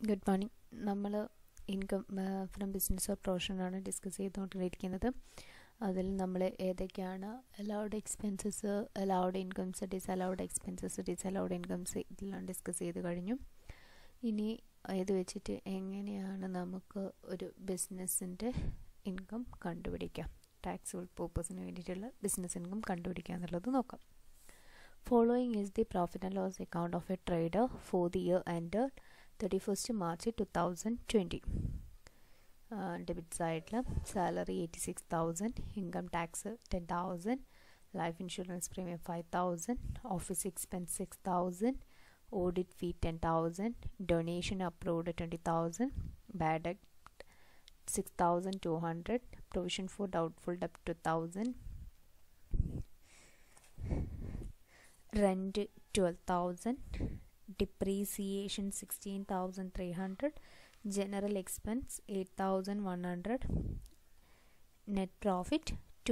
Good morning നമ്മൾ income from business or പ്രൊഫഷനാണ് discuss ചെയ്തുകൊണ്ടിരിക്കുന്നത് അതിൽ നമ്മൾ ഏതൊക്കെയാണ് allowed expenses allowed incomes disallowed expenses disallowed incomes ഇതെല്ലാം ഡിസ്കസ് ചെയ്ത് കഴിഞ്ഞു ഇനി ഇത് വെച്ചിട്ട് എങ്ങനെയാണ് നമുക്ക് ഒരു ബിസിനസ്സിൻ്റെ ഇൻകം കണ്ടുപിടിക്കാം ടാക്സുകൾ പേർപ്പസിന് വേണ്ടിയിട്ടുള്ള ബിസിനസ് ഇൻകം കണ്ടുപിടിക്കുക എന്നുള്ളത് നോക്കാം following is the profit and loss account of a trader for the year and thirty first March two thousand twenty debit സൈഡിൽ salary eighty six thousand income tax ten thousand life insurance premium five thousand office expense six thousand audit fee ten thousand donation approved twenty thousand bad debt six thousand two hundred provision for doubtful ഡെപ്റ്റ് two thousand rent 12000 depreciation 16300 general expense 8100 net profit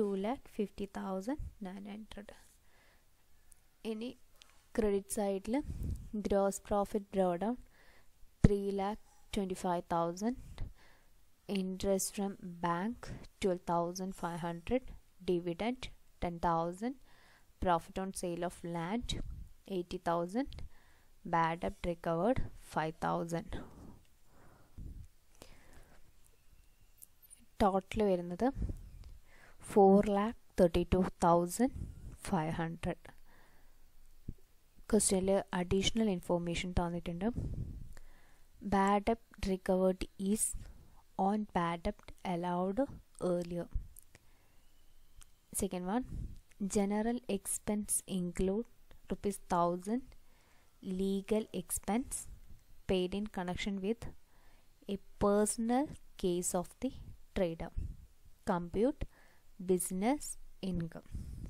2,50,900 ഇനി credit സൈഡിൽ gross profit draw down three lakh twenty five thousand interest from bank twelve thousand five hundred dividend ten thousand profit on sale of land 80000 bad debt recovered 5000 total വരുന്നത് four lakh thirty two thousand five hundred ക്വസ്റ്റ്യനിൽ additional information തന്നിട്ടുണ്ട് bad ഡെപ്റ്റ് recovered is on bad ഡെപ്റ്റ് allowed earlier second one general expense include rupees 1000 legal expense paid in connection with a personal case of the trader compute business income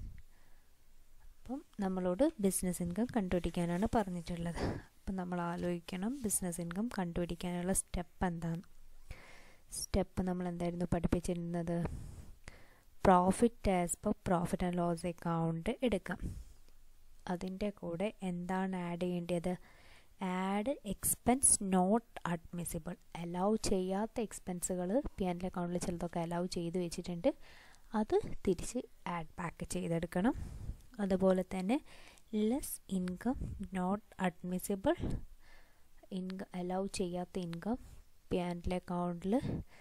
അപ്പം നമ്മളോട് business income കണ്ടുപിടിക്കാനാണ് പറഞ്ഞിട്ടുള്ളത് അപ്പം നമ്മൾ ആലോചിക്കണം business income കണ്ടുപിടിക്കാനുള്ള step എന്താണ് step നമ്മൾ എന്തായിരുന്നു പഠിപ്പിച്ചിരുന്നത് profit as per profit and loss account എടുക്കാം അതിൻ്റെ കൂടെ എന്താണ് ആഡ് ചെയ്യേണ്ടത് add expense not admissible allow ചെയ്യാത്ത എക്സ്പെൻസുകൾ പി ആൻഡ് അക്കൗണ്ടിൽ ചിലതൊക്കെ അലൗ ചെയ്ത് വെച്ചിട്ടുണ്ട് അത് തിരിച്ച് ആഡ് ബാക്ക് ചെയ്തെടുക്കണം അതുപോലെ തന്നെ less income not admissible income allow ചെയ്യാത്ത ഇൻകം പി ആൻഡ് അക്കൗണ്ടിൽ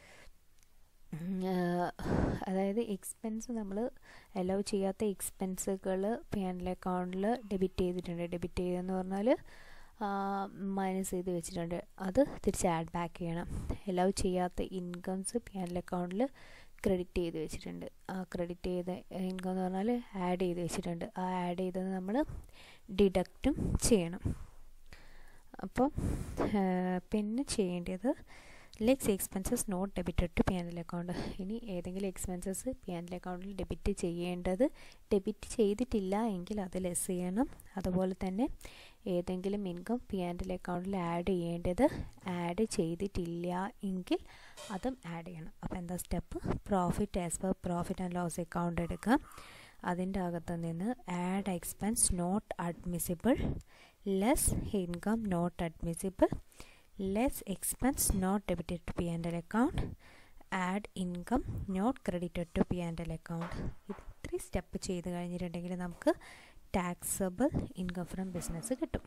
അതായത് എക്സ്പെൻസ് നമ്മൾ അലൗ ചെയ്യാത്ത എക്സ്പെൻസുകൾ പി ആൻഡ് അക്കൗണ്ടിൽ ഡെബിറ്റ് ചെയ്തിട്ടുണ്ട് ഡെബിറ്റ് ചെയ്തെന്ന് പറഞ്ഞാൽ മൈനസ് ചെയ്ത് വെച്ചിട്ടുണ്ട് അത് തിരിച്ച് ആഡ് ബാക്ക് ചെയ്യണം അലൗ ചെയ്യാത്ത ഇൻകംസ് പി ആൻഡ് അക്കൗണ്ടിൽ ക്രെഡിറ്റ് ചെയ്ത് വെച്ചിട്ടുണ്ട് ആ ക്രെഡിറ്റ് ചെയ്ത ഇൻകം എന്ന് പറഞ്ഞാൽ ആഡ് ചെയ്ത് വെച്ചിട്ടുണ്ട് ആ ആഡ് ചെയ്തത് നമ്മൾ ഡിഡക്റ്റും ചെയ്യണം അപ്പം പിന്നെ ചെയ്യേണ്ടത് less expenses not debited to P and account ഇനി ഏതെങ്കിലും എക്സ്പെൻസസ് പി ആൻഡ് അക്കൗണ്ടിൽ ഡെബിറ്റ് ചെയ്യേണ്ടത് ഡെബിറ്റ് ചെയ്തിട്ടില്ല എങ്കിൽ അത് ലെസ് ചെയ്യണം അതുപോലെ തന്നെ ഏതെങ്കിലും ഇൻകം പി ആൻഡ് അക്കൗണ്ടിൽ ആഡ് ചെയ്യേണ്ടത് ആഡ് ചെയ്തിട്ടില്ല എങ്കിൽ അതും ആഡ് ചെയ്യണം അപ്പോൾ എന്താ step profit as per profit and loss account എടുക്കാം അതിൻ്റെ അകത്ത് നിന്ന് add expense not admissible less income not admissible less expense not debited to P&L account add income not credited to P&L account ഇത് ഇത്രയും step ചെയ്ത് കഴിഞ്ഞിട്ടുണ്ടെങ്കിൽ നമുക്ക് taxable income from business കിട്ടും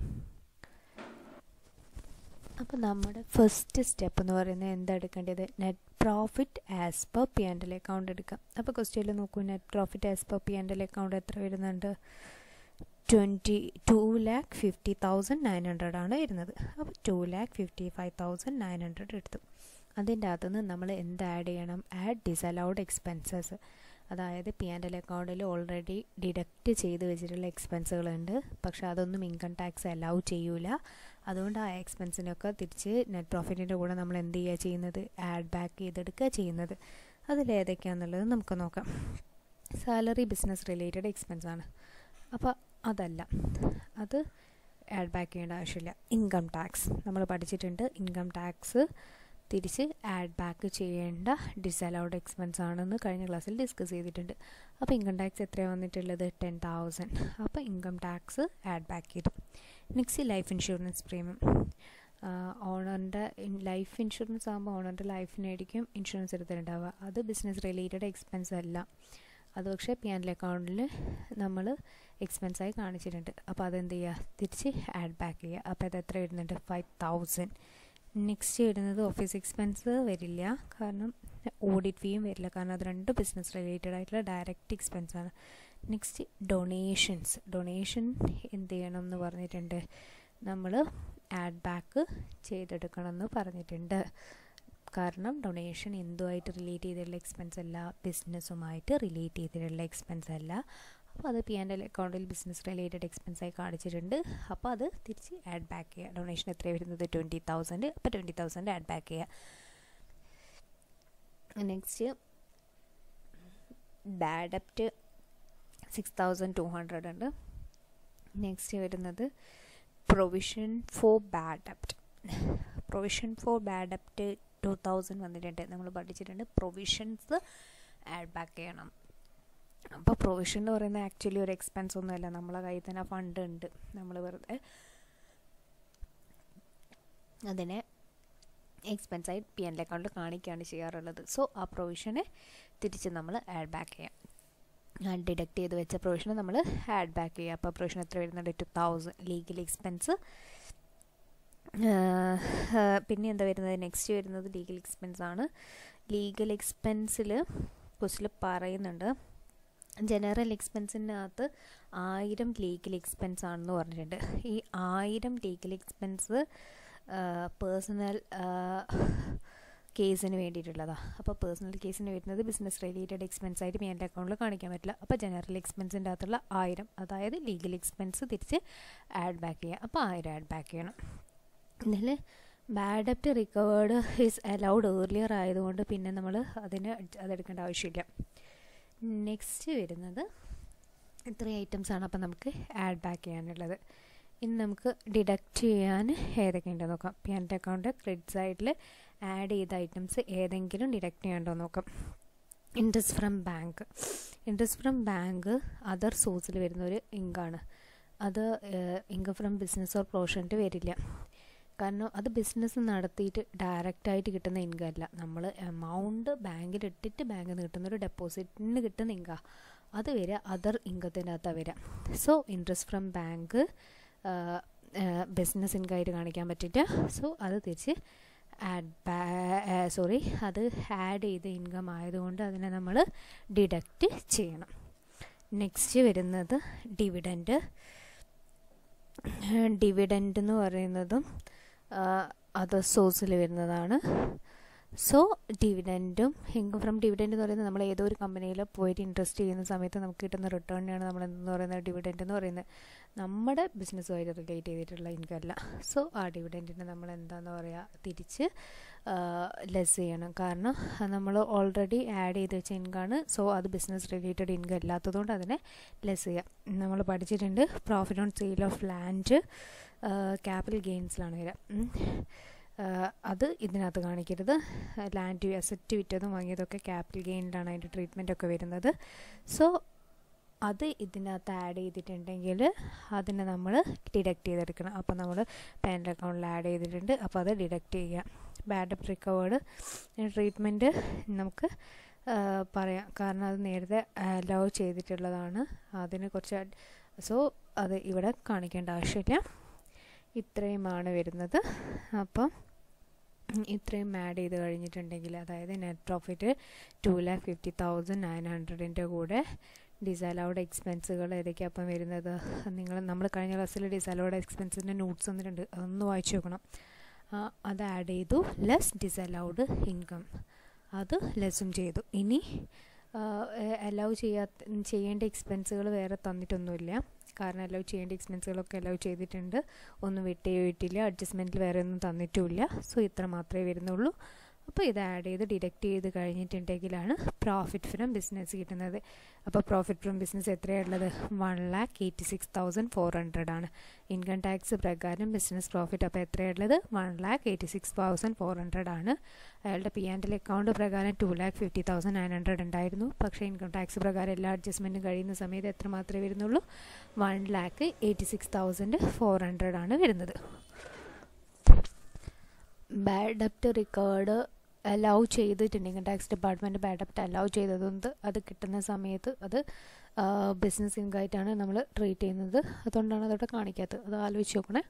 അപ്പോൾ നമ്മുടെ ഫസ്റ്റ് സ്റ്റെപ്പ് എന്ന് പറയുന്നത് എന്താ എടുക്കേണ്ടത് net profit as per P and L account എടുക്കാം അപ്പോൾ ക്വസ്റ്റ്യനിൽ നോക്കൂ net profit as per P and L account എത്ര വരുന്നുണ്ട് twenty two lakh fifty thousand nine hundred ആണ് വരുന്നത് അപ്പോൾ two lakh fifty five thousand nine hundred എടുത്തു അതിൻ്റെ അകത്തു നിന്ന് നമ്മൾ എന്ത് ആഡ് ചെയ്യണം ആഡ് ഡിസലൗഡ് എക്സ്പെൻസസ് അതായത് പി ആൻഡ് എൽ അക്കൗണ്ടിൽ ഓൾറെഡി ഡിഡക്റ്റ് ചെയ്ത് വെച്ചിട്ടുള്ള എക്സ്പെൻസുകളുണ്ട് പക്ഷേ അതൊന്നും ഇൻകം ടാക്സ് അലൗ ചെയ്യൂല അതുകൊണ്ട് ആ എക്സ്പെൻസിനൊക്കെ തിരിച്ച് നെറ്റ് പ്രോഫിറ്റിൻ്റെ കൂടെ നമ്മൾ എന്ത് ചെയ്യുക ചെയ്യുന്നത് ആഡ് ബാക്ക് ചെയ്തെടുക്കുക ചെയ്യുന്നത് അതിലേതൊക്കെയാണെന്നുള്ളത് നമുക്ക് നോക്കാം സാലറി ബിസിനസ് റിലേറ്റഡ് എക്സ്പെൻസ് ആണ് അപ്പോൾ അതല്ല അത് ആഡ് ബാക്ക് ചെയ്യേണ്ട ആവശ്യമില്ല ഇൻകം ടാക്സ് നമ്മൾ പഠിച്ചിട്ടുണ്ട് ഇൻകം ടാക്സ് തിരിച്ച് ആഡ് ബാക്ക് ചെയ്യേണ്ട ഡിസലൗഡ് എക്സ്പെൻസ് ആണെന്ന് കഴിഞ്ഞ ക്ലാസ്സിൽ ഡിസ്കസ് ചെയ്തിട്ടുണ്ട് അപ്പോൾ ഇൻകം ടാക്സ് എത്രയാണ് വന്നിട്ടുള്ളത് ടെൻ തൗസൻഡ് അപ്പോൾ ഇൻകം ടാക്സ് ആഡ് ബാക്ക് ചെയ്തു നെക്സ്റ്റ് ലൈഫ് ഇൻഷുറൻസ് പ്രീമിയം ഓണറിൻ്റെ ലൈഫ് ഇൻഷുറൻസ് ആകുമ്പോൾ ഓണറിൻ്റെ ലൈഫിനായിരിക്കും ഇൻഷുറൻസ് എടുത്തിട്ടുണ്ടാവുക അത് ബിസിനസ് റിലേറ്റഡ് എക്സ്പെൻസ് അല്ല അത് പക്ഷേ പി ആൻഡ് അക്കൗണ്ടിൽ നമ്മൾ എക്സ്പെൻസായി കാണിച്ചിട്ടുണ്ട് അപ്പോൾ അതെന്ത് ചെയ്യുക തിരിച്ച് ആഡ് ബാക്ക് ചെയ്യുക അപ്പോൾ അത് എത്ര വരുന്നുണ്ട് ഫൈവ് തൗസൻഡ് നെക്സ്റ്റ് വരുന്നത് ഓഫീസ് എക്സ്പെൻസ് വരില്ല കാരണം ഓഡിറ്റ് ഫീയും വരില്ല കാരണം അത് രണ്ട് ബിസിനസ് റിലേറ്റഡ് ആയിട്ടുള്ള ഡയറക്റ്റ് എക്സ്പെൻസ് ആണ് നെക്സ്റ്റ് ഡൊണേഷൻസ് ഡൊണേഷൻ എന്ത് ചെയ്യണം എന്ന് പറഞ്ഞിട്ടുണ്ട് നമ്മൾ ആഡ് ബാക്ക് ചെയ്തെടുക്കണം എന്ന് പറഞ്ഞിട്ടുണ്ട് കാരണം ഡൊണേഷൻ എന്തുമായിട്ട് റിലേറ്റ് ചെയ്തിട്ടുള്ള എക്സ്പെൻസ് അല്ല ബിസിനസ്സുമായിട്ട് റിലേറ്റ് ചെയ്തിട്ടുള്ള എക്സ്പെൻസ് അല്ല അപ്പോൾ അത് പി ആൻഡ് എൽ അക്കൗണ്ടിൽ ബിസിനസ് റിലേറ്റഡ് എക്സ്പെൻസായി കാണിച്ചിട്ടുണ്ട് അപ്പോൾ അത് തിരിച്ച് ആഡ് ബാക്ക് ചെയ്യുക ഡൊണേഷൻ എത്ര വരുന്നത് ട്വൻറ്റി തൗസൻഡ് അപ്പോൾ ട്വൻറ്റി തൗസൻഡ് ആഡ് ബാക്ക് ചെയ്യുക next bad debt six thousand two hundred ഉണ്ട് നെക്സ്റ്റ് വരുന്നത് provision for bad debt provision for bad debt two thousand വന്നിട്ടുണ്ട് നമ്മൾ പഠിച്ചിട്ടുണ്ട് പ്രൊവിഷൻസ് ആഡ് ബാക്ക് ചെയ്യണം അപ്പോൾ പ്രൊവിഷൻ എന്ന് പറയുന്നത് ആക്ച്വലി ഒരു എക്സ്പെൻസ് ഒന്നുമല്ല നമ്മളെ കയ്യിൽ തന്നെ ഫണ്ട് ഉണ്ട് നമ്മൾ വെറുതെ അതിനെ എക്സ്പെൻസായി പി എൻ അക്കൗണ്ടിൽ കാണിക്കുകയാണ് ചെയ്യാറുള്ളത് സോ ആ പ്രൊവിഷനെ തിരിച്ച് നമ്മൾ ആഡ് ബാക്ക് ചെയ്യാം ഡിഡക്റ്റ് ചെയ്ത് വെച്ച പ്രൊവിഷന് നമ്മൾ ആഡ് ബാക്ക് ചെയ്യുക അപ്പോൾ പ്രൊവിഷൻ എത്ര വരുന്നുണ്ട് ടു തൗസൻഡ് ലീഗൽ എക്സ്പെൻസ് പിന്നെ എന്താ വരുന്നത് നെക്സ്റ്റ് വരുന്നത് ലീഗൽ എക്സ്പെൻസ് ആണ് ലീഗൽ എക്സ്പെൻസിൽ ക്വസ്റ്റിൽ പറയുന്നുണ്ട് ജനറൽ എക്സ്പെൻസിനകത്ത് ആയിരം ലീഗൽ എക്സ്പെൻസ് ആണെന്ന് പറഞ്ഞിട്ടുണ്ട് ഈ ആയിരം ലീഗൽ എക്സ്പെൻസ് പേഴ്സണൽ കേസിന് വേണ്ടിയിട്ടുള്ളതാണ് അപ്പോൾ പേഴ്സണൽ കേസിന് വരുന്നത് ബിസിനസ് റിലേറ്റഡ് എക്സ്പെൻസ് ആയിട്ട് പി എൻ്റെ അക്കൗണ്ടിൽ കാണിക്കാൻ പറ്റില്ല അപ്പോൾ ജനറൽ എക്സ്പെൻസിൻ്റെ അകത്തുള്ള ആയിരം അതായത് ലീഗൽ എക്സ്പെൻസ് തിരിച്ച് ആഡ് ബാക്ക് ചെയ്യുക അപ്പോൾ ആയിരം ആഡ് ബാക്ക് ചെയ്യണം ഇതിൽ ബാഡ് ഡെപ്റ്റ് റിക്കവേർഡ് ഈസ് അലൗഡ് ഏർലിയർ ആയതുകൊണ്ട് പിന്നെ നമ്മൾ അതിന് അതെടുക്കേണ്ട ആവശ്യമില്ല നെക്സ്റ്റ് വരുന്നത് ഇത്രയും ഐറ്റംസ് ആണ് അപ്പോൾ നമുക്ക് ആഡ് ബാക്ക് ചെയ്യാനുള്ളത് ഇനി നമുക്ക് ഡിഡക്റ്റ് ചെയ്യാൻ ഏതൊക്കെ ഉണ്ടെന്ന് നോക്കാം പി എൻ്റെ അക്കൗണ്ട് ക്രെഡിറ്റ് സൈഡിൽ ആഡ് ചെയ്ത ഐറ്റംസ് ഏതെങ്കിലും ഡിഡക്റ്റ് ചെയ്യണ്ടോ നോക്കാം interest from bank interest from bank other സോഴ്സിൽ വരുന്ന ഒരു ഇങ്കാണ് അത് ഇൻകം ഫ്രം ബിസിനസ് ഓർ പ്രൊഫഷൻ്റെ വരില്ല കാരണം അത് ബിസിനസ് നടത്തിയിട്ട് ഡയറക്റ്റായിട്ട് കിട്ടുന്ന ഇൻകം അല്ല നമ്മൾ എമൗണ്ട് ബാങ്കിൽ ഇട്ടിട്ട് ബാങ്കിൽ നിന്ന് കിട്ടുന്ന ഒരു ഡെപ്പോസിറ്റിന് കിട്ടുന്ന ഇൻകം അത് വരിക അതർ ഇൻകത്തിൻ്റെ അകത്താണ് വരിക so interest from bank business income ആയിട്ട് കാണിക്കാൻ പറ്റില്ല സോ അത് തിരിച്ച് ആഡ് ബാ സോറി അത് ആഡ് ചെയ്ത ഇൻകം ആയതുകൊണ്ട് അതിനെ നമ്മൾ ഡിഡക്റ്റ് ചെയ്യണം നെക്സ്റ്റ് വരുന്നത് ഡിവിഡൻറ്റ് ഡിവിഡൻറ്റ് എന്ന് പറയുന്നതും അതർ സോഴ്സിൽ വരുന്നതാണ് സോ ഡിവിഡൻറ്റും ഇൻകം ഫ്രം ഡിവിഡൻറ്റ് എന്ന് പറയുന്നത് നമ്മൾ ഏതോ ഒരു കമ്പനിയിൽ പോയിട്ട് ഇൻട്രസ്റ്റ് ചെയ്യുന്ന സമയത്ത് നമുക്ക് കിട്ടുന്ന റിട്ടേണിനാണ് നമ്മൾ എന്ന് പറയുന്നത് ഡിവിഡൻറ്റ് എന്ന് പറയുന്നത് നമ്മുടെ ബിസിനസ്സുമായിട്ട് റിലേറ്റ് ചെയ്തിട്ടുള്ള ഇൻകം അല്ല സോ ആ ഡിവിഡൻറ്റിനെ നമ്മൾ എന്താണെന്ന് പറയുക തിരിച്ച് ലെസ് ചെയ്യണം കാരണം നമ്മൾ ഓൾറെഡി ആഡ് ചെയ്ത് വെച്ച ഇൻകമാണ് സോ അത് ബിസിനസ് റിലേറ്റഡ് ഇൻകം അല്ലാത്തതുകൊണ്ട് അതിനെ ലെസ് ചെയ്യാം നമ്മൾ പഠിച്ചിട്ടുണ്ട് profit on sale of land capital ഗെയിൻസിലാണ് വരിക അത് ഇതിനകത്ത് കാണിക്കരുത് ലാൻഡ് അസറ്റ് വിറ്റതും വാങ്ങിയതൊക്കെ ക്യാപിറ്റൽ ഗെയിനിലാണ് അതിൻ്റെ ട്രീറ്റ്മെൻ്റ് ഒക്കെ വരുന്നത് സോ അത് ഇതിനകത്ത് ആഡ് ചെയ്തിട്ടുണ്ടെങ്കിൽ അതിനെ നമ്മൾ ഡിഡക്റ്റ് ചെയ്തെടുക്കണം അപ്പോൾ നമ്മൾ പാൻ അക്കൗണ്ടിൽ ആഡ് ചെയ്തിട്ടുണ്ട് അപ്പോൾ അത് ഡിഡക്റ്റ് ചെയ്യുക ബാഡ് റിക്കവേർഡ് ട്രീറ്റ്മെൻറ്റ് നമുക്ക് പറയാം കാരണം അത് നേരത്തെ അലോ ചെയ്തിട്ടുള്ളതാണ് അതിനെ കുറച്ച് സോ അത് ഇവിടെ കാണിക്കേണ്ട ആവശ്യമില്ല ഇത്രയുമാണ് വരുന്നത് അപ്പം ഇത്രയും ആഡ് ചെയ്ത് കഴിഞ്ഞിട്ടുണ്ടെങ്കിൽ അതായത് net profit two lakh fifty thousand nine ഹൺഡ്രഡിൻ്റെ കൂടെ ഡിസലൗഡ് എക്സ്പെൻസുകൾ ഏതൊക്കെയാണ് അപ്പം വരുന്നത് നിങ്ങൾ നമ്മൾ കഴിഞ്ഞ ക്ലാസ്സിൽ ഡിസലൗഡ് എക്സ്പെൻസിൻ്റെ നോട്ട്സ് വന്നിട്ടുണ്ട് അതൊന്ന് വായിച്ചു നോക്കണം അത് ആഡ് ചെയ്തു ലെസ് ഡിസലൗഡ് ഇൻകം അത് ലെസ്സും ചെയ്തു ഇനി അലൗ ചെയ്യാ ചെയ്യേണ്ട എക്സ്പെൻസുകൾ വേറെ തന്നിട്ടൊന്നുമില്ല കാരണം അലൗ ചെയ്യേണ്ട എക്സ്പെൻസുകളൊക്കെ അലൗ ചെയ്തിട്ടുണ്ട് ഒന്നും വിട്ടേ വിട്ടില്ല അഡ്ജസ്റ്റ്മെൻറ്റിൽ വേറെ ഒന്നും തന്നിട്ടുമില്ല സോ ഇത്ര മാത്രമേ വരുന്നുള്ളൂ അപ്പോൾ ഇത് ആഡ് ചെയ്ത് ഡിഡക്റ്റ് ചെയ്ത് കഴിഞ്ഞിട്ടുണ്ടെങ്കിലാണ് പ്രോഫിറ്റ് ഫ്രം ബിസിനസ് കിട്ടുന്നത് അപ്പോൾ പ്രോഫിറ്റ് ഫ്രം ബിസിനസ് എത്രയുള്ളത് one lakh eighty six thousand four hundred ആണ് ഇൻകം ടാക്സ് പ്രകാരം ബിസിനസ് പ്രോഫിറ്റ് അപ്പോൾ എത്രയുള്ളത് one lakh eighty six thousand four hundred ആണ് അയാളുടെ പി ആൻഡ് എൽ അക്കൗണ്ട് പ്രകാരം two lakh fifty thousand nine hundred ഉണ്ടായിരുന്നു പക്ഷേ ഇൻകം ടാക്സ് പ്രകാരം എല്ലാ അഡ്ജസ്റ്റ്മെൻറ്റും കഴിയുന്ന സമയത്ത് എത്ര മാത്രമേ വരുന്നുള്ളൂ one lakh eighty six thousand four hundred ആണ് വരുന്നത് ബാഡ് ഡെപ്റ്റ് റിക്കവേർഡ് അലൗ ചെയ്തിട്ടുണ്ട് ഇൻകം ടാക്സ് ഡിപ്പാർട്ട്മെൻറ്റ് ബാഡ് ഡെപ്റ്റ് അലൗ ചെയ്തതുകൊണ്ട് അത് കിട്ടുന്ന സമയത്ത് അത് ബിസിനസ് ഇൻകമായിട്ടാണ് നമ്മൾ ട്രീറ്റ് ചെയ്യുന്നത് അതുകൊണ്ടാണ് അതവിടെ കാണിക്കാത്തത് അത് ആലോചിച്ച് നോക്കണേ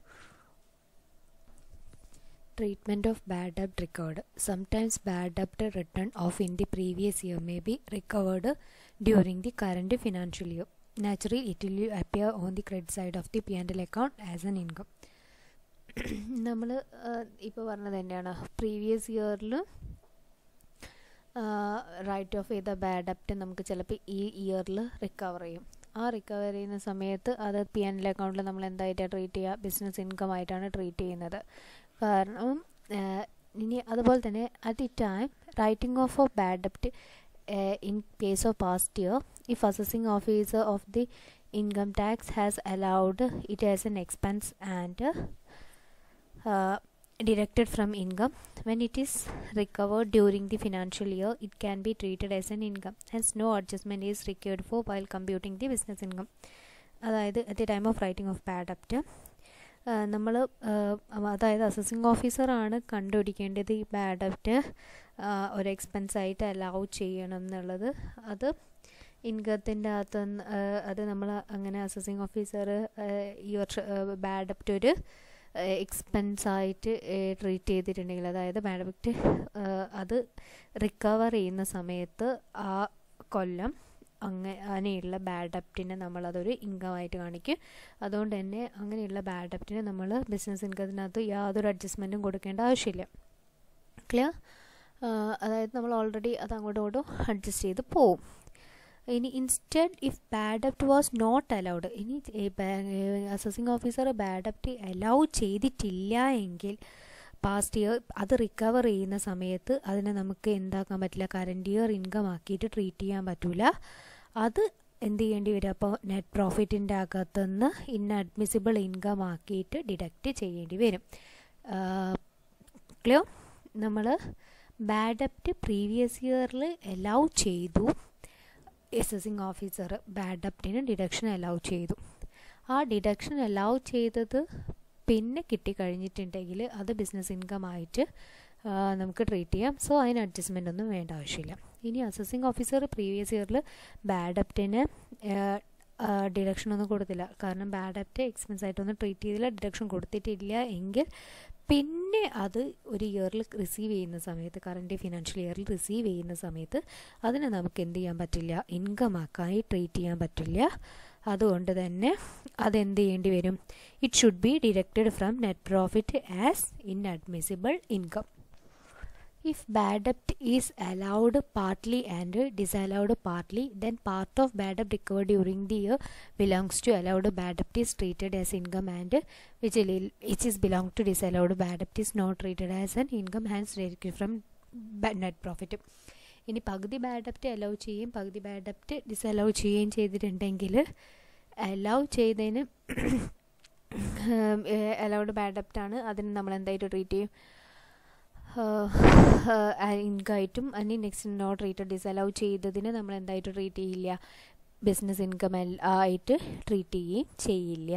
Treatment of bad debt recovered. Sometimes bad debt written off in the previous year may be recovered during the current financial year. Naturally, it will appear on the credit side of the P&L account as an income. നമ്മൾ ഇപ്പോൾ പറഞ്ഞത് തന്നെയാണ് previous ഇയറിൽ write off ചെയ്ത bad ഡെപ്റ്റ് നമുക്ക് ചിലപ്പോൾ ഈ ഇയറിൽ റിക്കവർ ചെയ്യും ആ റിക്കവർ ചെയ്യുന്ന സമയത്ത് അത് പി എൻ എൽ അക്കൗണ്ടിൽ നമ്മൾ എന്തായിട്ടാണ് ട്രീറ്റ് ചെയ്യുക ബിസിനസ് ഇൻകം ആയിട്ടാണ് ട്രീറ്റ് ചെയ്യുന്നത് കാരണം ഇനി അതുപോലെ തന്നെ at the time writing off off bad ഡെപ്റ്റ് in case of past year if assessing officer of the income tax has allowed it as an expense and deducted from income when it is recovered during the financial year it can be treated as an income hence no adjustment is required for while computing the business income അതായത് at the time of writing off bad ഡെപ്റ്റ് നമ്മൾ അതായത് assessing ഓഫീസറാണ് കണ്ടുപിടിക്കേണ്ടത് ഈ bad ഡെപ്റ്റ് ഒരു expense ആയിട്ട് allow ചെയ്യണം എന്നുള്ളത് അത് ഇൻകത്തിൻ്റെ അകത്ത് അത് നമ്മൾ അങ്ങനെ അസസിങ് ഓഫീസർ ഈ വർഷം ബാഡ് ഡെപ്റ്റ് ഒരു എക്സ്പെൻസ് ആയിട്ട് ട്രീറ്റ് ചെയ്തിട്ടുണ്ടെങ്കിൽ അതായത് ബാഡ് ഡെപ്റ്റ് അത് റിക്കവർ ചെയ്യുന്ന സമയത്ത് ആ കൊല്ലം അങ്ങനെയുള്ള ബാഡ് ഡെപ്റ്റിനെ നമ്മളതൊരു ഇൻകമായിട്ട് കാണിക്കും അതുകൊണ്ട് തന്നെ അങ്ങനെയുള്ള ബാഡ് ഡെപ്റ്റിനെ നമ്മൾ ബിസിനസ് ഇൻകത്തിനകത്ത് യാതൊരു അഡ്ജസ്റ്റ്മെൻറ്റും കൊടുക്കേണ്ട ആവശ്യമില്ല ക്ലിയർ അതായത് നമ്മൾ ഓൾറെഡി അത് അങ്ങോട്ടും ഇങ്ങോട്ടും അഡ്ജസ്റ്റ് ചെയ്ത് പോവും ഇനി ഇൻസ്റ്റഡ് ഇഫ് ബാഡ് ഡെപ്റ്റ് വാസ് നോട്ട് അലൗഡ് ഇനി അസസിങ് ഓഫീസർ ബാഡ് ഡെപ്റ്റ് അലൗ ചെയ്തിട്ടില്ല എങ്കിൽ പാസ്റ്റ് ഇയർ അത് റിക്കവർ ചെയ്യുന്ന സമയത്ത് അതിനെ നമുക്ക് എന്താക്കാൻ പറ്റില്ല കറണ്ട് ഇയർ ഇൻകം ആക്കിയിട്ട് ട്രീറ്റ് ചെയ്യാൻ പറ്റില്ല അത് എന്ത് ചെയ്യേണ്ടി വരും അപ്പോൾ നെറ്റ് പ്രോഫിറ്റിൻ്റെ അകത്തുനിന്ന് ഇൻഅഡ്മിസിബിൾ ഇൻകം ആക്കിയിട്ട് ഡിഡക്റ്റ് ചെയ്യേണ്ടി വരും ക്ലിയർ നമ്മൾ ബാഡ് ഡെപ്റ്റ് പ്രീവിയസ് ഇയറിൽ അലൗ ചെയ്തു അസസിങ് ഓഫീസർ ബാഡ് ഡെപ്റ്റിന് ഡിഡക്ഷൻ അലൗ ചെയ്തു ആ ഡിഡക്ഷൻ അലൗ ചെയ്തത് പിന്നെ കിട്ടിക്കഴിഞ്ഞിട്ടുണ്ടെങ്കിൽ അത് ബിസിനസ് ഇൻകം ആയിട്ട് നമുക്ക് ട്രീറ്റ് ചെയ്യാം സോ അതിന് അഡ്ജസ്റ്റ്മെൻ്റ് ഒന്നും വേണ്ട ആവശ്യമില്ല ഇനി അസസിങ് ഓഫീസർ പ്രീവിയസ് ഇയറിൽ ബാഡ് ഡെപ്റ്റിന് ഡിഡക്ഷൻ ഒന്നും കൊടുത്തില്ല കാരണം ബാഡ് ഡെപ്റ്റ് എക്സ്പെൻസ് ആയിട്ടൊന്നും ട്രീറ്റ് ചെയ്തില്ല ഡിഡക്ഷൻ കൊടുത്തിട്ടില്ല എങ്കിൽ പിന്നെ അത് ഒരു ഇയറിൽ റിസീവ് ചെയ്യുന്ന സമയത്ത് കറൻറ്റ് ഫിനാൻഷ്യൽ ഇയറിൽ റിസീവ് ചെയ്യുന്ന സമയത്ത് അതിനെ നമുക്ക് എന്ത് ചെയ്യാൻ പറ്റില്ല ഇൻകം ആക്കായി ട്രീറ്റ് ചെയ്യാൻ പറ്റില്ല അതുകൊണ്ട് തന്നെ അതെന്ത് ചെയ്യേണ്ടി വരും it should be deducted from net profit as inadmissible income If bad debt is allowed partly and disallowed partly, then part of bad debt recovered during the year belongs to allowed bad debt is treated as income and which, which is belong to disallowed bad debt is not treated as an income hence deducted from net profit. ഇനി പകുതി bad ഡെപ്റ്റ് allow ചെയ്യും പകുതി bad ഡെപ്റ്റ് disallow ചെയ്യുകയും ചെയ്തിട്ടുണ്ടെങ്കിൽ allow ചെയ്തതിന് allowed bad ഡെപ്റ്റാണ് അതിന് നമ്മൾ എന്തായിട്ട് ട്രീറ്റ് ചെയ്യും ഇൻകമായിട്ടും അതിന് നെക്സ്റ്റ് നോട്ട് ട്രീറ്റ് ഡിസലൗ ചെയ്തതിന് നമ്മൾ എന്തായിട്ട് ട്രീറ്റ് ചെയ്യില്ല ബിസിനസ് ഇൻകം ആയിട്ട് ട്രീറ്റ് ചെയ്യുകയും ചെയ്യില്ല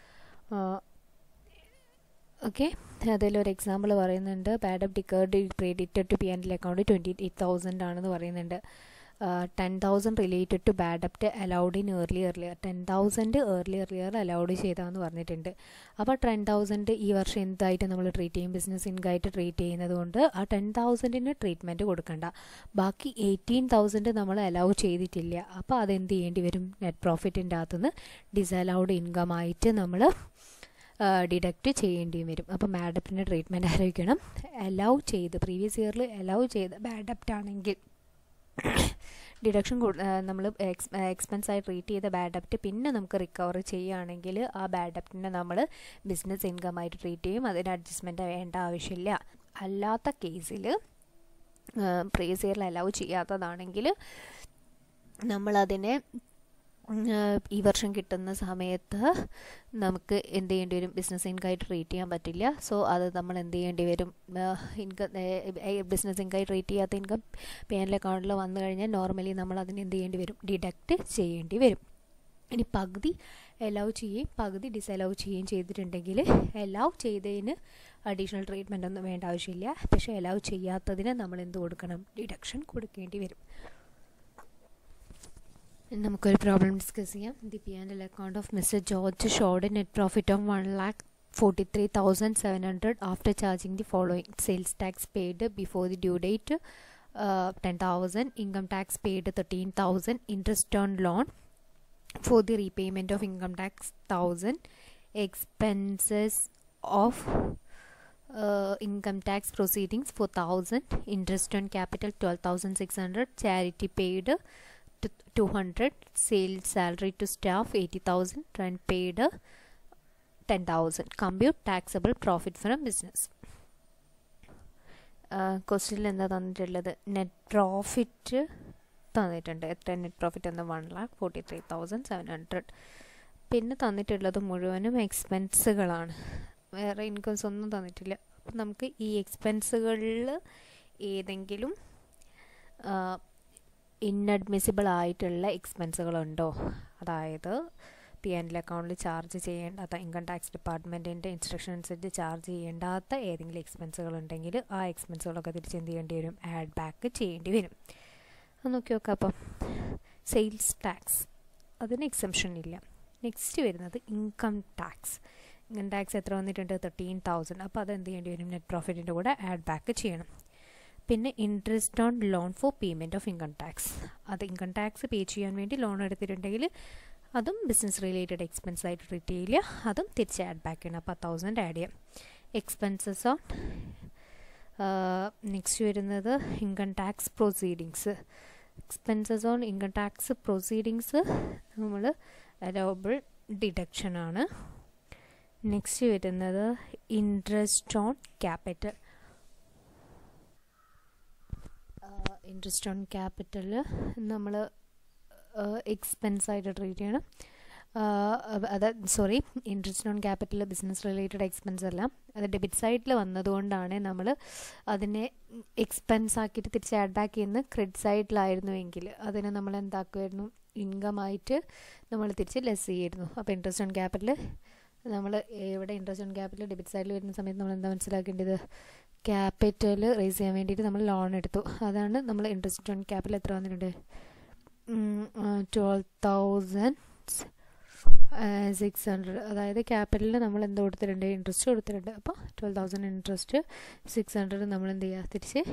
ഓക്കെ അതിലൊരു എക്സാമ്പിൾ പറയുന്നുണ്ട് bad debt recovered credited to P and account twenty eight thousand ആണെന്ന് പറയുന്നുണ്ട് ten thousand related to bad debt allowed in early earlier ten thousand early earlier allowed ചെയ്താന്ന് പറഞ്ഞിട്ടുണ്ട് അപ്പോൾ ടെൻ തൗസൻഡ് ഈ വർഷം എന്തായിട്ട് നമ്മൾ ട്രീറ്റ് ചെയ്യും ബിസിനസ് ഇൻകായിട്ട് ട്രീറ്റ് ചെയ്യുന്നത് കൊണ്ട് ആ ടെൻ തൗസൻഡിന് ട്രീറ്റ്മെൻറ്റ് കൊടുക്കണ്ട ബാക്കി എയ്റ്റീൻ തൗസൻഡ് നമ്മൾ അലൗ ചെയ്തിട്ടില്ല അപ്പോൾ അതെന്ത് ചെയ്യേണ്ടി വരും നെറ്റ് പ്രോഫിറ്റിൻ്റെ അകത്തുനിന്ന് ഡിസലൗഡ് ഇൻകം ആയിട്ട് നമ്മൾ ഡിഡക്റ്റ് ചെയ്യേണ്ടിയും വരും അപ്പോൾ ബാഡ് ഡെപ്റ്റിൻ്റെ ട്രീറ്റ്മെൻറ്റ് ആലോചിക്കണം അലൗ ചെയ്ത് പ്രീവിയസ് ഇയറിൽ അലൗ ചെയ്ത് ബാഡ് ഡെപ്റ്റ് ആണെങ്കിൽ ഡിഡക്ഷൻ നമ്മൾ എക്സ്പെൻസ് ആയി ട്രീറ്റ് ചെയ്ത ബാഡ് ഡെപ്റ്റ് പിന്നെ നമുക്ക് റിക്കവർ ചെയ്യുകയാണെങ്കിൽ ആ ബാഡ് ഡെപ്റ്റിനെ നമ്മൾ ബിസിനസ് ഇൻകം ആയിട്ട് ട്രീറ്റ് ചെയ്യും അതിന് അഡ്ജസ്റ്റ്മെൻറ്റ് വേണ്ട ആവശ്യമില്ല അല്ലാത്ത കേസിൽ പ്രീവിയസ് ഇയറിൽ അലൗ ചെയ്യാത്തതാണെങ്കിൽ നമ്മളതിനെ ഈ വർഷം കിട്ടുന്ന സമയത്ത് നമുക്ക് എന്ത് ചെയ്യേണ്ടി വരും ബിസിനസ് ഇൻകമായിട്ട് ട്രീറ്റ് ചെയ്യാൻ പറ്റില്ല സോ അത് നമ്മൾ എന്ത് ചെയ്യേണ്ടി വരും ഇൻകം ബിസിനസ് ഇൻകമായി ട്രീറ്റ് ചെയ്യാത്ത ഇൻകം പി എൻ അക്കൗണ്ടിൽ വന്നു കഴിഞ്ഞാൽ നോർമലി നമ്മൾ അതിന് എന്ത് ചെയ്യേണ്ടി വരും ഡിഡക്റ്റ് ചെയ്യേണ്ടി വരും ഇനി പകുതി എലൗ ചെയ്യുകയും പകുതി ഡിസലൗ ചെയ്യുകയും ചെയ്തിട്ടുണ്ടെങ്കിൽ എലൗ ചെയ്തതിന് അഡീഷണൽ ട്രീറ്റ്മെൻ്റ് ഒന്നും വേണ്ട ആവശ്യമില്ല പക്ഷേ എലൗ ചെയ്യാത്തതിന് നമ്മൾ എന്ത് കൊടുക്കണം ഡിഡക്ഷൻ കൊടുക്കേണ്ടി വരും നമുക്കൊരു പ്രോബ്ലം ഡിസ്കസ് ചെയ്യാം the P and L account of Mister George showed net profit of one lakh forty three thousand seven hundred after charging the following sales tax paid before the due date ten thousand income tax paid thirteen thousand interest on loan for the repayment of income tax 1000 expenses of uh, income tax proceedings 4000 interest on capital 12600 charity paid 200 sales salary to staff 80000 rent paid 10000 compute taxable profit from business ക്വസ്റ്റ്യനിൽ എന്താ തന്നിട്ടുള്ളത് net profit തന്നിട്ടുണ്ട് എത്ര net profit എന്ന് one lakh forty three thousand seven hundred പിന്നെ തന്നിട്ടുള്ളത് മുഴുവനും എക്സ്പെൻസുകളാണ് വേറെ ഇൻകംസ് ഒന്നും തന്നിട്ടില്ല അപ്പം നമുക്ക് ഈ എക്സ്പെൻസുകളിൽ ഏതെങ്കിലും ഇന്നഡ്മിസിബിൾ ആയിട്ടുള്ള എക്സ്പെൻസുകളുണ്ടോ അതായത് പി എൻ എൽ അക്കൗണ്ടിൽ ചാർജ് ചെയ്യേണ്ടാത്ത ഇൻകം ടാക്സ് ഡിപ്പാർട്ട്മെൻറ്റിൻ്റെ ഇൻസ്ട്രക്ഷൻ അനുസരിച്ച് ചാർജ് ചെയ്യേണ്ടാത്ത ഏതെങ്കിലും എക്സ്പെൻസുകൾ ഉണ്ടെങ്കിൽ ആ എക്സ്പെൻസുകളൊക്കെ തിരിച്ച് എന്ത് ചെയ്യേണ്ടി വരും ആഡ് ബാക്ക് ചെയ്യേണ്ടി വരും അത് നോക്കി നോക്കാം അപ്പം സെയിൽസ് ടാക്സ് അതിന് എക്സംഷൻ ഇല്ല നെക്സ്റ്റ് വരുന്നത് ഇൻകം ടാക്സ് ഇൻകം ടാക്സ് എത്ര വന്നിട്ടുണ്ട് തേർട്ടീൻ തൗസൻഡ് അപ്പോൾ അത് എന്ത് ചെയ്യേണ്ടി വരും നെറ്റ് പ്രോഫിറ്റിൻ്റെ കൂടെ ആഡ് ബാക്ക് ചെയ്യണം പിന്നെ interest on loan for payment of income tax അത് ഇൻകം ടാക്സ് പേ ചെയ്യാൻ വേണ്ടി ലോൺ എടുത്തിട്ടുണ്ടെങ്കിൽ അതും ബിസിനസ് റിലേറ്റഡ് എക്സ്പെൻസ് ആയിട്ട് ട്രീറ്റ് ചെയ്യില്ല അതും തിരിച്ച് ആഡ് ബാക്ക് ചെയ്യണം അപ്പോൾ തൗസൻഡ് ആഡ് ചെയ്യാം എക്സ്പെൻസസ് ഓൺ നെക്സ്റ്റ് വരുന്നത് income tax proceedings expenses on income tax proceedings നമ്മൾ അലവബിൾ ഡിഡക്ഷൻ ആണ് നെക്സ്റ്റ് വരുന്നത് interest on capital interest on capital നമ്മൾ എക്സ്പെൻസ് ആയിട്ട് ട്രീറ്റ് ചെയ്യണം അത് sorry interest on capital business related expense അല്ല അത് ഡെബിറ്റ് സൈഡിൽ വന്നതുകൊണ്ടാണ് നമ്മൾ അതിനെ എക്സ്പെൻസ് ആക്കിയിട്ട് തിരിച്ച് ആഡ് ബാക്ക് ചെയ്യുന്ന ക്രെഡിറ്റ് സൈഡിലായിരുന്നുവെങ്കിൽ അതിനെ നമ്മൾ എന്താക്കുമായിരുന്നു ഇൻകം ആയിട്ട് നമ്മൾ തിരിച്ച് ലെസ് ചെയ്യായിരുന്നു അപ്പോൾ ഇൻട്രസ്റ്റ് ഓൺ ക്യാപിറ്റൽ നമ്മൾ എവിടെ ഇൻട്രസ്റ്റ് ഓൺ ക്യാപിറ്റൽ ഡെബിറ്റ് സൈഡിൽ വരുന്ന സമയത്ത് നമ്മൾ എന്താ മനസ്സിലാക്കേണ്ടത് ക്യാപിറ്റൽ റേസ് ചെയ്യാൻ വേണ്ടിയിട്ട് നമ്മൾ ലോൺ എടുത്തു അതാണ് നമ്മൾ ഇൻട്രസ്റ്റ് ഓൺ ക്യാപിറ്റൽ എത്ര വന്നിട്ടുണ്ട് ട്വൽവ് തൗസൻഡ് സിക്സ് ഹൺഡ്രഡ് അതായത് ക്യാപിറ്റലിൽ നമ്മൾ എന്ത് കൊടുത്തിട്ടുണ്ട് ഇൻട്രസ്റ്റ് കൊടുത്തിട്ടുണ്ട് അപ്പോൾ twelve thousand interest six hundred നമ്മൾ എന്ത് ചെയ്യുക തിരിച്ച്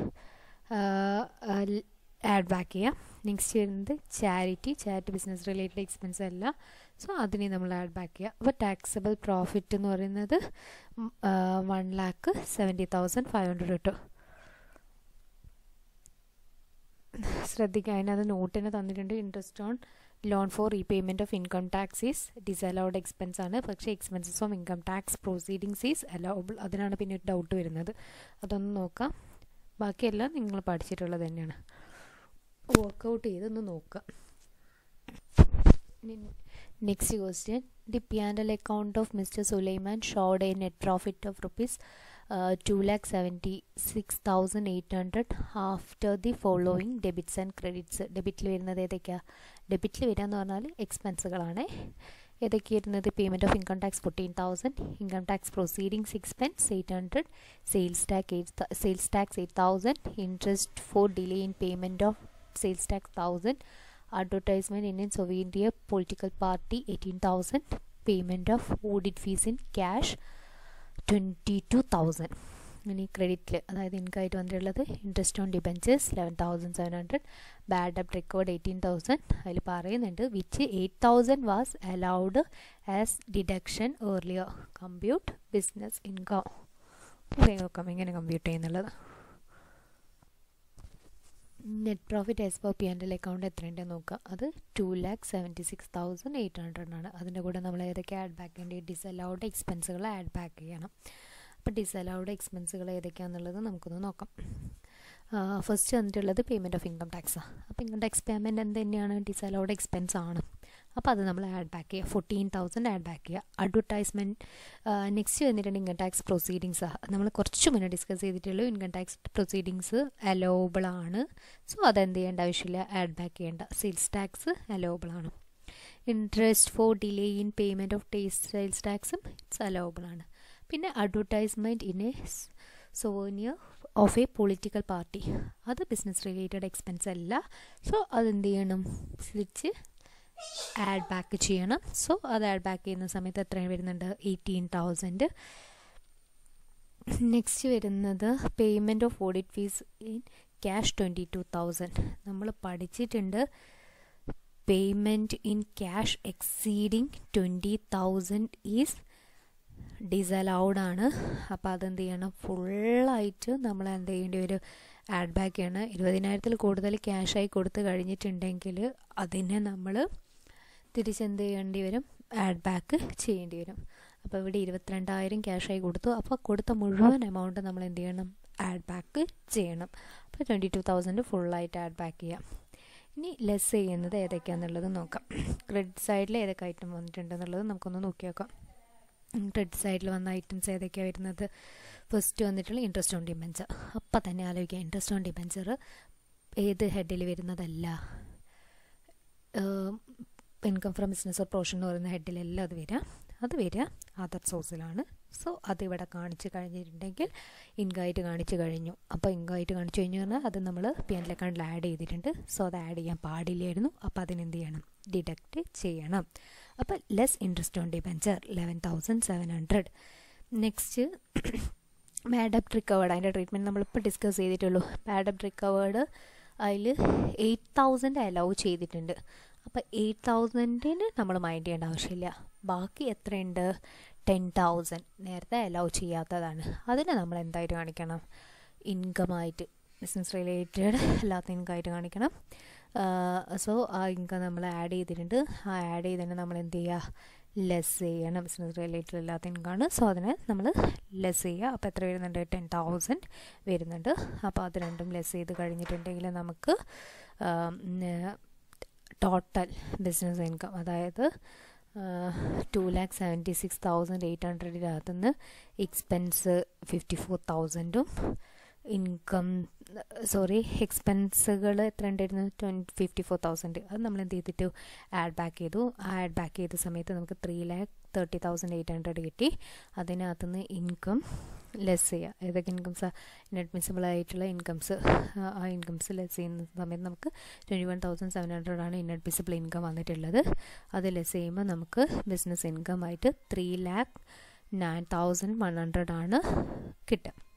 ആഡ് ബാക്ക് ചെയ്യാം നെക്സ്റ്റ് വരുന്നത് charity charity business related expense അല്ല സോ അതിനെ നമ്മൾ ആഡ് ബാക്ക് ചെയ്യുക അപ്പോൾ ടാക്സബിൾ പ്രോഫിറ്റ് എന്ന് പറയുന്നത് one lakh seventy thousand five hundred കിട്ടും ശ്രദ്ധിക്കുക അതിനകത്ത് നോട്ടിന് തന്നിട്ടുണ്ട് interest on loan for repayment of income tax is disallowed expense ആണ് പക്ഷേ expenses of income tax proceedings is allowable അതിനാണ് പിന്നെ ഒരു ഡൗട്ട് വരുന്നത് അതൊന്ന് നോക്കാം ബാക്കിയെല്ലാം നിങ്ങൾ പഠിച്ചിട്ടുള്ളത് തന്നെയാണ് വർക്കൗട്ട് ചെയ്തൊന്ന് നോക്കുക next question the P and L account of Mister Sulaiman showed a net profit of rupees two lakh seventy six thousand eight hundred after the following debits and credits ഡെബിറ്റിൽ വരുന്നത് ഏതൊക്കെയാണ് ഡെബിറ്റിൽ വരിക എന്ന് പറഞ്ഞാൽ എക്സ്പെൻസുകളാണ് ഏതൊക്കെ വരുന്നത് payment of income tax fourteen thousand income tax proceedings expense eight hundred sales tax eight sales tax eight thousand interest for delay in payment of sales tax thousand advertisement in a Soviet political party 18000 payment of audit fees in cash 22000 ഇനി ക്രെഡിറ്റിൽ അതായത് എനിക്കായിട്ട് വന്നിട്ടുള്ളത് interest on debentures eleven thousand seven hundred bad ഡെപ്റ്റ് record eighteen thousand അതിൽ പറയുന്നുണ്ട് which eight thousand was allowed as deduction earlier compute business income നോക്കാം എങ്ങനെ compute ചെയ്യുന്നുള്ളത് net profit as per P and L account എത്രയുണ്ട് നോക്കുക അത് two lakh seventy six thousand eight hundred ആണ് അതിൻ്റെ കൂടെ നമ്മൾ ഏതൊക്കെ ആഡ് ബാക്ക് ചെയ്യേണ്ടി ഡിസലൗഡ് എക്സ്പെൻസുകൾ ആഡ് ബാക്ക് ചെയ്യണം അപ്പോൾ ഡിസലൗഡ് എക്സ്പെൻസുകൾ ഏതൊക്കെയാണെന്നുള്ളത് നമുക്കൊന്ന് നോക്കാം ഫസ്റ്റ് വന്നിട്ടുള്ളത് പേയ്മെൻറ്റ് ഓഫ് ഇൻകം ടാക്സാണ് അപ്പോൾ ഇൻകം ടാക്സ് പേയ്മെൻറ്റ് എന്ത് തന്നെയാണ് ഡിസലൗഡ് എക്സ്പെൻസ് ആണ് അപ്പോൾ അത് നമ്മൾ ആഡ് ബാക്ക് ചെയ്യുക ഫോർട്ടീൻ തൗസൻഡ് ആഡ് ബാക്ക് ചെയ്യുക അഡ്വർടൈസ്മെൻറ്റ് നെക്സ്റ്റ് വന്നിട്ടുണ്ട് ഇൻകം ടാക്സ് പ്രൊസീഡിങ്സ് നമ്മൾ കുറച്ച് മുന്നേ ഡിസ്കസ് ചെയ്തിട്ടുള്ളൂ ഇൻകം ടാക്സ് പ്രൊസീഡിങ്സ് അലോബിൾ ആണ് സോ അതെന്ത് ചെയ്യേണ്ട ആവശ്യമില്ല ആഡ് ബാക്ക് ചെയ്യേണ്ട സെയിൽസ് ടാക്സ് അലോബിൾ ആണ് interest for delay in payment of taste sales ടാക്സും ഇറ്റ്സ് അലൗബിൾ ആണ് പിന്നെ advertisement in a souvenir of a political party അത് ബിസിനസ് റിലേറ്റഡ് എക്സ്പെൻസ് അല്ല സോ അതെന്ത് ചെയ്യണം തിരിച്ച് ആഡ് ബാക്ക് ചെയ്യണം സോ അത് ആഡ് ബാക്ക് ചെയ്യുന്ന സമയത്ത് എത്രയാണ് വരുന്നുണ്ട് എയ്റ്റീൻ തൗസൻഡ് നെക്സ്റ്റ് വരുന്നത് payment of audit fees in cash twenty two thousand നമ്മൾ പഠിച്ചിട്ടുണ്ട് payment in cash exceeding twenty thousand is disallowed ആണ് അപ്പോൾ അതെന്ത് ചെയ്യണം ഫുള്ളായിട്ട് നമ്മൾ എന്ത് ചെയ്യേണ്ടി വരും ആഡ് ബാക്ക് ചെയ്യണം ഇരുപതിനായിരത്തിൽ കൂടുതൽ ക്യാഷായി കൊടുത്ത് കഴിഞ്ഞിട്ടുണ്ടെങ്കിൽ അതിനെ നമ്മൾ തിരിച്ചെന്ത് ചെയ്യേണ്ടി വരും ആഡ് ബാക്ക് ചെയ്യേണ്ടി വരും അപ്പോൾ ഇവിടെ ഇരുപത്തിരണ്ടായിരം ക്യാഷായി കൊടുത്തു അപ്പോൾ കൊടുത്ത മുഴുവൻ എമൗണ്ട് നമ്മൾ എന്ത് ചെയ്യണം ആഡ് ബാക്ക് ചെയ്യണം അപ്പോൾ ട്വൻറ്റി ടു തൗസൻഡ് ഫുള്ളായിട്ട് ആഡ് ബാക്ക് ചെയ്യാം ഇനി ലെസ് ചെയ്യുന്നത് ഏതൊക്കെയാണെന്നുള്ളത് നോക്കാം ക്രെഡിറ്റ് സൈഡിൽ ഏതൊക്കെ ഐറ്റം വന്നിട്ടുണ്ടെന്നുള്ളത് നമുക്കൊന്ന് നോക്കി നോക്കാം ക്രെഡിറ്റ് സൈഡിൽ വന്ന ഐറ്റംസ് ഏതൊക്കെയാണ് വരുന്നത് ഫസ്റ്റ് വന്നിട്ടുള്ള ഇൻട്രസ്റ്റ് ഓൺ ഡിബഞ്ചർ അപ്പം തന്നെ ആലോചിക്കുക ഇൻട്രസ്റ്റ് ഓൺ ഡിബഞ്ചർ ഏത് ഹെഡിൽ വരുന്നതല്ല income from business or profession എന്ന് പറയുന്ന ഹെഡിലെല്ലാം അത് വരിക അത് വരിക അതർ സോഴ്സിലാണ് സോ അതിവിടെ കാണിച്ച് കഴിഞ്ഞിട്ടുണ്ടെങ്കിൽ ഇൻകായിട്ട് കാണിച്ച് കഴിഞ്ഞു അപ്പോൾ ഇൻകായിട്ട് കാണിച്ചു കഴിഞ്ഞു പറഞ്ഞാൽ അത് നമ്മൾ പി എൻ അക്കൗണ്ടിൽ ആഡ് ചെയ്തിട്ടുണ്ട് സോ അത് ആഡ് ചെയ്യാൻ പാടില്ലായിരുന്നു അപ്പോൾ അതിനെന്ത് ചെയ്യണം ഡിഡക്റ്റ് ചെയ്യണം അപ്പോൾ less interest on debenture eleven thousand seven hundred next bad debt recovered അതിൻ്റെ ട്രീറ്റ്മെൻറ്റ് നമ്മളിപ്പോൾ ഡിസ്കസ് ചെയ്തിട്ടുള്ളൂ മാഡപ്റ്റ് റിക്കവേർഡ് അതിൽ എയ്റ്റ് തൗസൻഡ് അലൗ ചെയ്തിട്ടുണ്ട് അപ്പോൾ എയ്റ്റ് തൗസൻഡിന് നമ്മൾ മൈൻഡ് ചെയ്യേണ്ട ആവശ്യമില്ല ബാക്കി എത്രയുണ്ട് ടെൻ തൗസൻഡ് നേരത്തെ അലൗ ചെയ്യാത്തതാണ് അതിനെ നമ്മൾ എന്തായിട്ട് കാണിക്കണം ഇൻകമായിട്ട് ബിസിനസ് റിലേറ്റഡ് അല്ലാത്ത ഇൻകമായിട്ട് കാണിക്കണം സോ ആ ഇൻകം നമ്മൾ ആഡ് ചെയ്തിട്ടുണ്ട് ആ ആഡ് ചെയ്തിട്ട് നമ്മൾ എന്ത് ചെയ്യുക ലെസ് ചെയ്യണം ബിസിനസ് റിലേറ്റഡ് അല്ലാത്ത ഇൻകമാണ് സോ അതിനെ നമ്മൾ ലെസ് ചെയ്യുക അപ്പോൾ എത്ര വരുന്നുണ്ട് ടെൻ തൗസൻഡ് വരുന്നുണ്ട് അപ്പോൾ അത് രണ്ടും ലെസ് ചെയ്ത് കഴിഞ്ഞിട്ടുണ്ടെങ്കിൽ നമുക്ക് ടോട്ടൽ ബിസിനസ് ഇൻകം അതായത് two lakh seventy six thousand eight ഹൺഡ്രഡിനകത്തു നിന്ന് എക്സ്പെൻസ് ഫിഫ്റ്റി ഫോർ തൗസൻഡും ഇൻകം സോറി എക്സ്പെൻസുകൾ എത്ര ഉണ്ടായിരുന്നു ട്വൻറ്റി ഫിഫ്റ്റി ഫോർ തൗസൻഡ് അത് നമ്മൾ എന്ത് ചെയ്തിട്ട് ആഡ് ബാക്ക് ചെയ്തു ആ ആഡ് ബാക്ക് ചെയ്ത സമയത്ത് നമുക്ക് three lakh thirty thousand eight hundred കിട്ടി അതിനകത്തുനിന്ന് ഇൻകം ലെസ് ചെയ്യുക ഏതൊക്കെ ഇൻകംസ് ഇൻഅഡ്മിസിബിൾ ആയിട്ടുള്ള ഇൻകംസ് ആ ഇൻകംസ് ലെസ് ചെയ്യുന്ന സമയത്ത് നമുക്ക് twenty one thousand seven hundred ആണ് ഇൻഅഡ്മിസിബിൾ ഇൻകം വന്നിട്ടുള്ളത് അത് ലെസ് ചെയ്യുമ്പോൾ നമുക്ക് ബിസിനസ് ഇൻകം ആയിട്ട് three lakh nine thousand one hundred ആണ് കിട്ടുക